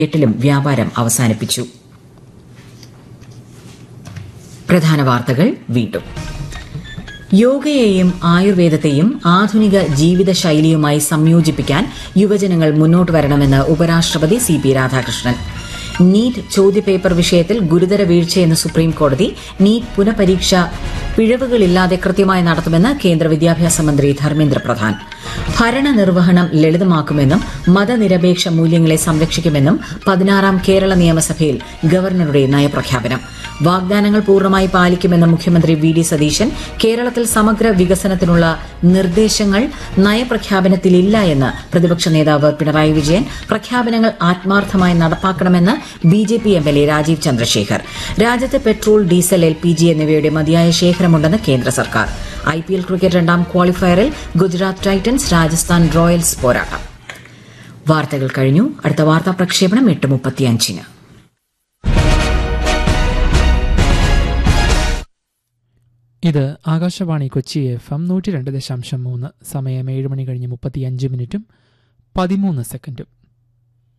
എട്ടിലും വ്യാപാരം അവസാനിപ്പിച്ചു പ്രധാന വാർത്തകൾ വീണ്ടും യോഗയെയും ആയുർവേദത്തെയും ആധുനിക ജീവിതശൈലിയുമായി സംയോജിപ്പിക്കാൻ യുവജനങ്ങൾ മുന്നോട്ട് വരണമെന്ന് ഉപരാഷ്ട്രപതി സി പി രാധാകൃഷ്ണൻ നീറ്റ് ചോദ്യപേപ്പർ വിഷയത്തിൽ ഗുരുതര വീഴ്ചയെന്ന് സുപ്രീം കോടതി നീറ്റ് പുനഃപരീക്ഷ പിഴവുകളില്ലാതെ കൃത്യമായി നടത്തുമെന്ന് കേന്ദ്ര വിദ്യാഭ്യാസ മന്ത്രി ധർമ്മേന്ദ്ര പ്രധാൻ ഭരണനിർവഹണം ലളിതമാക്കുമെന്നും മതനിരപേക്ഷ മൂല്യങ്ങളെ സംരക്ഷിക്കുമെന്നും പതിനാറാം കേരള നിയമസഭയിൽ ഗവർണറുടെ നയപ്രഖ്യാപനം വാഗ്ദാനങ്ങൾ പൂർണ്ണമായി പാലിക്കുമെന്ന് മുഖ്യമന്ത്രി വി ഡി സതീശൻ കേരളത്തിൽ സമഗ്ര വികസനത്തിനുള്ള നിർദ്ദേശങ്ങൾ നയപ്രഖ്യാപനത്തിലില്ല എന്ന് പ്രതിപക്ഷ നേതാവ് പിണറായി വിജയൻ പ്രഖ്യാപനങ്ങൾ ആത്മാർത്ഥമായി നടപ്പാക്കണമെന്ന് B J P M L A Rajeev Chandrasekhar രാജ്യത്ത് petrol diesel L P G എന്നിവയുടെ മതിയായ ശേഖരമുണ്ടെന്ന് കേന്ദ്ര സർക്കാർ ഐ പി എൽ ക്രിക്കറ്റ് രണ്ടാം ക്വാളിഫയറിൽ ഗുജറാത്ത് ടൈറ്റൻസ് രാജസ്ഥാൻ റോയൽസ് പോരാട്ടം വാർത്തകൾ കഴിഞ്ഞു അടുത്ത വാർത്താ പ്രക്ഷേപണം എട്ട് മുപ്പത്തിയഞ്ചിന് ഇത് ആകാശവാണി കൊച്ചി എഫ് എം നൂറ്റി രണ്ട് ദശാംശം മൂന്ന് സമയം ഏഴ് മണി കഴിഞ്ഞ് മുപ്പത്തിയഞ്ച് മിനിറ്റും പതിമൂന്ന് സെക്കൻഡും